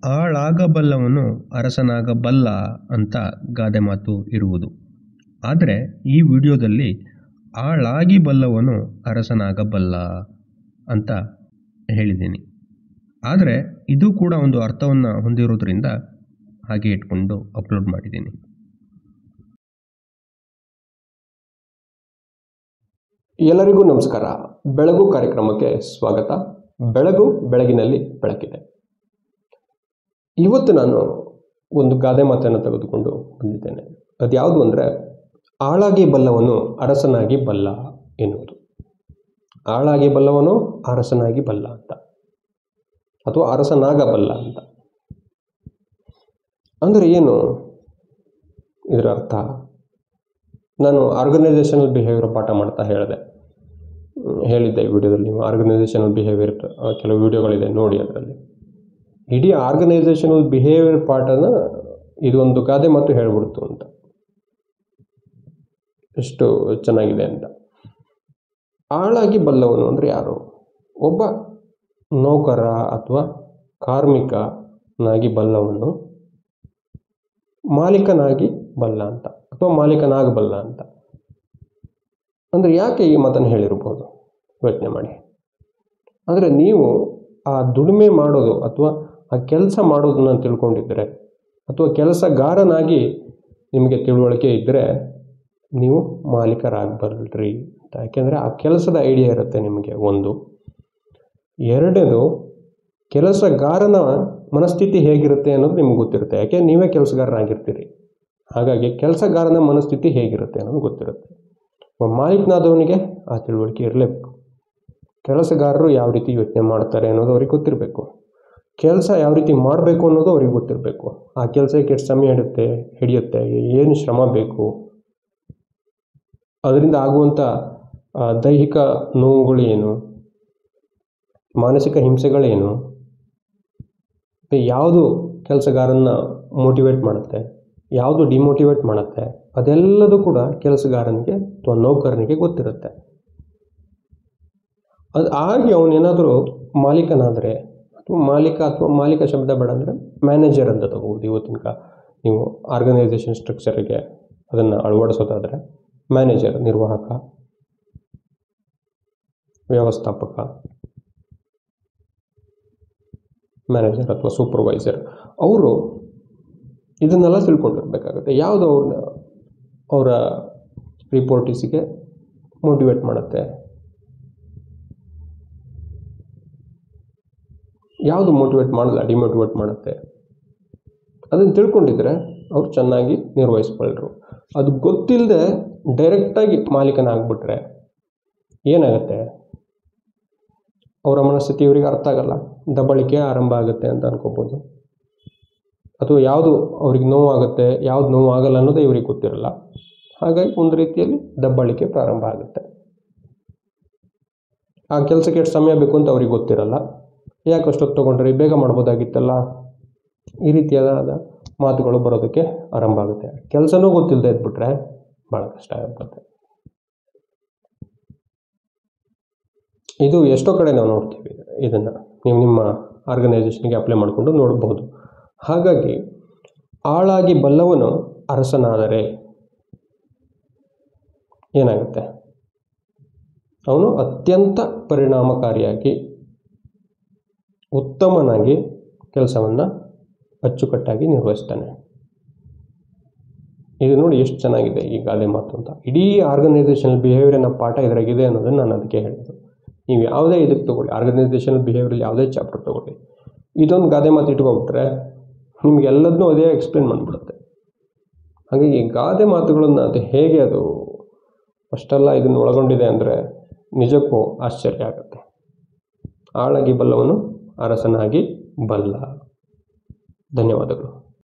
ಆಳಾಗಬಲ್ಲವನು ಅರಸನಾಗಬಲ್ಲ ಅಂತ ಗಾದೆ ಮಾತು ಇರುವುದು ಆದರೆ ಈ ವಿಡಿಯೋದಲ್ಲಿ ಆಳಾಗಿ ಬಲ್ಲವನು ಅರಸನಾಗಬಲ್ಲ ಅಂತ ಹೇಳಿದ್ದೀನಿ ಆದರೆ ಇದು ಕೂಡ ಒಂದು ಅರ್ಥವನ್ನು ಹೊಂದಿರೋದ್ರಿಂದ ಹಾಗೆ ಇಟ್ಕೊಂಡು ಅಪ್ಲೋಡ್ ಮಾಡಿದ್ದೀನಿ ಎಲ್ಲರಿಗೂ ನಮಸ್ಕಾರ ಬೆಳಗು ಕಾರ್ಯಕ್ರಮಕ್ಕೆ ಸ್ವಾಗತ ಬೆಳಗು ಬೆಳಗಿನಲ್ಲಿ ಬೆಳಕಿದೆ ಇವತ್ತು ನಾನು ಒಂದು ಗಾದೆ ಮಾತನ್ನು ತೆಗೆದುಕೊಂಡು ಬಂದಿದ್ದೇನೆ ಅದ್ಯಾವುದು ಅಂದರೆ ಆಳಾಗಿ ಬಲ್ಲವನು ಅರಸನಾಗಿ ಬಲ್ಲ ಎನ್ನುವುದು ಆಳಾಗಿ ಬಲ್ಲವನು ಅರಸನಾಗಿ ಬಲ್ಲ ಅಂತ ಅಥವಾ ಅರಸನಾಗಬಲ್ಲ ಅಂತ ಅಂದರೆ ಏನು ಇದರ ಅರ್ಥ ನಾನು ಆರ್ಗನೈಸೇಷನಲ್ ಬಿಹೇವಿಯರ್ ಪಾಠ ಮಾಡ್ತಾ ಹೇಳಿದೆ ಹ್ಮ್, ಹೇಳಿದ್ದೆ ಈ ವಿಡಿಯೋದಲ್ಲಿ ನೀವು ಆರ್ಗನೈಸೇಷನಲ್ ಬಿಹೇವಿಯರ್ ಕೆಲವು ವಿಡಿಯೋಗಳಿದೆ ನೋಡಿ ಅದರಲ್ಲಿ ಇಡೀ ಆರ್ಗನೈಸೇಷನಲ್ ಬಿಹೇವಿಯರ್ ಪಾಠನ ಇದೊಂದು ಗಾದೆ ಮಾತು ಹೇಳ್ಬಿಡ್ತು ಅಂತ ಎಷ್ಟು ಚೆನ್ನಾಗಿದೆ ಅಂತ ಆಳಾಗಿ ಬಲ್ಲವನು ಅಂದರೆ ಯಾರು ಒಬ್ಬ ನೌಕರ ಅಥವಾ ಕಾರ್ಮಿಕನಾಗಿ ಬಲ್ಲವನು ಮಾಲೀಕನಾಗಿ ಬಲ್ಲ ಅಂತ ಅಥವಾ ಮಾಲೀಕನಾಗಬಲ್ಲ ಅಂತ ಅಂದರೆ ಯಾಕೆ ಈ ಮಾತನ್ನು ಹೇಳಿರ್ಬೋದು ಯೋಚನೆ ಮಾಡಿ ಅಂದರೆ ನೀವು ಆ ದುಡಿಮೆ ಮಾಡೋದು ಅಥವಾ ಆ ಕೆಲಸ ಮಾಡೋದನ್ನ ತಿಳ್ಕೊಂಡಿದ್ದರೆ ಅಥವಾ ಕೆಲಸಗಾರನಾಗಿ ನಿಮಗೆ ತಿಳುವಳಿಕೆ ಇದ್ದರೆ ನೀವು ಮಾಲೀಕರಾಗಬಲ್ರಿ ಅಂತ ಯಾಕೆಂದರೆ ಆ ಕೆಲಸದ ಐಡಿಯಾ ಇರುತ್ತೆ ನಿಮಗೆ ಒಂದು ಎರಡನೇದು ಕೆಲಸಗಾರನ ಮನಸ್ಥಿತಿ ಹೇಗಿರುತ್ತೆ ಅನ್ನೋದು ನಿಮ್ಗೆ ಗೊತ್ತಿರುತ್ತೆ ಯಾಕೆ ನೀವೇ ಕೆಲಸಗಾರನಾಗಿರ್ತೀರಿ ಹಾಗಾಗಿ ಕೆಲಸಗಾರನ ಮನಸ್ಥಿತಿ ಹೇಗಿರುತ್ತೆ ಅನ್ನೋದು ಗೊತ್ತಿರುತ್ತೆ ಒಬ್ಬ ಮಾಲೀಕನಾದವನಿಗೆ ಆ ತಿಳುವಳಿಕೆ ಇರಲೇಬೇಕು ಕೆಲಸಗಾರರು ಯಾವ ರೀತಿ ಯೋಚನೆ ಮಾಡ್ತಾರೆ ಅನ್ನೋದು ಅವ್ರಿಗೆ ಗೊತ್ತಿರಬೇಕು ಕೆಲಸ ಯಾವ ರೀತಿ ಮಾಡಬೇಕು ಅನ್ನೋದು ಅವ್ರಿಗೆ ಗೊತ್ತಿರಬೇಕು ಆ ಕೆಲಸಕ್ಕೆ ಎಷ್ಟು ಸಮಯ ಹಿಡಿಯುತ್ತೆ ಹಿಡಿಯುತ್ತೆ ಏನು ಶ್ರಮ ಬೇಕು ಅದರಿಂದ ಆಗುವಂಥ ಆ, ದೈಹಿಕ ನೋವುಗಳು ಏನು ಮಾನಸಿಕ ಹಿಂಸೆಗಳೇನು ಮತ್ತೆ ಯಾವುದು ಕೆಲಸಗಾರನ್ನ ಮೋಟಿವೇಟ್ ಮಾಡುತ್ತೆ ಯಾವುದು ಡಿಮೋಟಿವೇಟ್ ಮಾಡುತ್ತೆ ಅದೆಲ್ಲದೂ ಕೂಡ ಕೆಲಸಗಾರನಿಗೆ ಅಥವಾ ನೌಕರನಿಗೆ ಗೊತ್ತಿರುತ್ತೆ ಅದು ಆಗಿ ಅವನೇನಾದರೂ ಮಾಲೀಕನಾದರೆ ಅಥವಾ ಮಾಲೀಕ ಅಥವಾ ಮಾಲೀಕ ಶಬ್ದ ಬೇಡ ಅಂದರೆ ಮ್ಯಾನೇಜರ್ ಅಂತ ತಗೋಬೋದು ಇವತ್ತಿನ ಕಾ ನೀವು ಆರ್ಗನೈಸೇಷನ್ ಸ್ಟ್ರಕ್ಚರಿಗೆ ಅದನ್ನು ಅಳವಡಿಸೋದಾದರೆ ಮ್ಯಾನೇಜರ್ ನಿರ್ವಾಹಕ ವ್ಯವಸ್ಥಾಪಕ ಮ್ಯಾನೇಜರ್ ಅಥವಾ ಸೂಪರ್ವೈಸರ್ ಅವರು ಇದನ್ನೆಲ್ಲ ತಿಳ್ಕೊಂಡಿರ್ಬೇಕಾಗುತ್ತೆ ಯಾವುದು ಅವ್ರನ್ನ ಅವರ ರಿಪೋರ್ಟಿಸಿಗೆ ಮೋಟಿವೇಟ್ ಮಾಡುತ್ತೆ ಯಾವುದು ಮೋಟಿವೇಟ್ ಮಾಡಲ್ಲ ಡಿಮೋಟಿವೇಟ್ ಮಾಡುತ್ತೆ ಅದನ್ನು ತಿಳ್ಕೊಂಡಿದ್ರೆ ಅವ್ರು ಚೆನ್ನಾಗಿ ನಿರ್ವಹಿಸ್ಕೊಳ್ರು ಅದು ಗೊತ್ತಿಲ್ಲದೆ ಡೈರೆಕ್ಟಾಗಿ ಮಾಲೀಕನಾಗ್ಬಿಟ್ರೆ ಏನಾಗುತ್ತೆ ಅವರ ಮನಸ್ಥಿತಿ ಇವರಿಗೆ ಅರ್ಥ ಆಗಲ್ಲ ದಬ್ಬಳಿಕೆ ಆರಂಭ ಆಗುತ್ತೆ ಅಂತ ಅನ್ಕೋಬೋದು ಅಥವಾ ಯಾವುದು ಅವ್ರಿಗೆ ನೋವಾಗುತ್ತೆ ಯಾವ್ದು ನೋವು ಆಗಲ್ಲ ಅನ್ನೋದೇ ಇವ್ರಿಗೆ ಗೊತ್ತಿರಲ್ಲ ಹಾಗಾಗಿ ಒಂದು ರೀತಿಯಲ್ಲಿ ದಬ್ಬಳಿಕೆ ಪ್ರಾರಂಭ ಆಗುತ್ತೆ ಆ ಕೆಲಸಕ್ಕೆ ಎಷ್ಟು ಸಮಯ ಬೇಕು ಅಂತ ಅವ್ರಿಗೆ ಗೊತ್ತಿರಲ್ಲ ಯಾಕೆ ಅಷ್ಟೊತ್ತು ತೊಗೊಂಡ್ರಿ ಬೇಗ ಮಾಡ್ಬೋದಾಗಿತ್ತಲ್ಲ ಈ ರೀತಿಯಾದ ಮಾತುಗಳು ಬರೋದಕ್ಕೆ ಆರಂಭ ಆಗುತ್ತೆ ಕೆಲಸನೂ ಗೊತ್ತಿಲ್ಲದೆ ಇದ್ಬಿಟ್ರೆ ಭಾಳ ಕಷ್ಟ ಆಗುತ್ತೆ ಇದು ಎಷ್ಟೋ ಕಡೆ ನಾವು ನೋಡ್ತೀವಿ ಇದನ್ನು ನೀವು ನಿಮ್ಮ ಆರ್ಗನೈಸೇಷನ್ಗೆ ಅಪ್ಲೈ ಮಾಡಿಕೊಂಡು ನೋಡಬಹುದು ಹಾಗಾಗಿ ಆಳಾಗಿ ಬಲ್ಲವನು ಅರಸನಾದರೆ ಏನಾಗುತ್ತೆ ಅವನು ಅತ್ಯಂತ ಪರಿಣಾಮಕಾರಿಯಾಗಿ ಉತ್ತಮನಾಗಿ ಕೆಲಸವನ್ನು ಅಚ್ಚುಕಟ್ಟಾಗಿ ನಿರ್ವಹಿಸ್ತಾನೆ ಇದು ನೋಡಿ ಎಷ್ಟು ಚೆನ್ನಾಗಿದೆ ಈ ಗಾದೆ ಮಾತು ಅಂತ ಇಡೀ ಆರ್ಗನೈಸೇಷನಲ್ ಬಿಹೇವಿಯರ್ನ ಪಾಠ ಇದ್ರಾಗಿದೆ ಅನ್ನೋದನ್ನು ನಾನು ಅದಕ್ಕೆ ಹೇಳಿದ್ದು ನೀವು ಯಾವುದೇ ಇದಕ್ಕೆ ತೊಗೊಳ್ಳಿ ಆರ್ಗನೈಸೇಷನಲ್ ಬಿಹೇವಿಯರ್ ಯಾವುದೇ ಚಾಪ್ಟರ್ ತೊಗೊಳ್ಳಿ ಇದೊಂದು ಗಾದೆ ಮಾತು ಇಟ್ಕೊಬಿಟ್ರೆ ನಿಮ್ಗೆ ಎಲ್ಲದನ್ನೂ ಅದೇ ಎಕ್ಸ್ಪ್ಲೇನ್ ಮಾಡಿಬಿಡುತ್ತೆ ಹಾಗಾಗಿ ಈ ಗಾದೆ ಮಾತುಗಳನ್ನು ಅದು ಹೇಗೆ ಅದು ಅಷ್ಟೆಲ್ಲ ಇದನ್ನು ಒಳಗೊಂಡಿದೆ ಅಂದರೆ ನಿಜಕ್ಕೂ ಆಶ್ಚರ್ಯ ಆಗುತ್ತೆ ಆಳಾಗಿ ಬಲ್ಲವನು ಅರಸನಾಗಿ ಬಲ್ಲ ಧನ್ಯವಾದಗಳು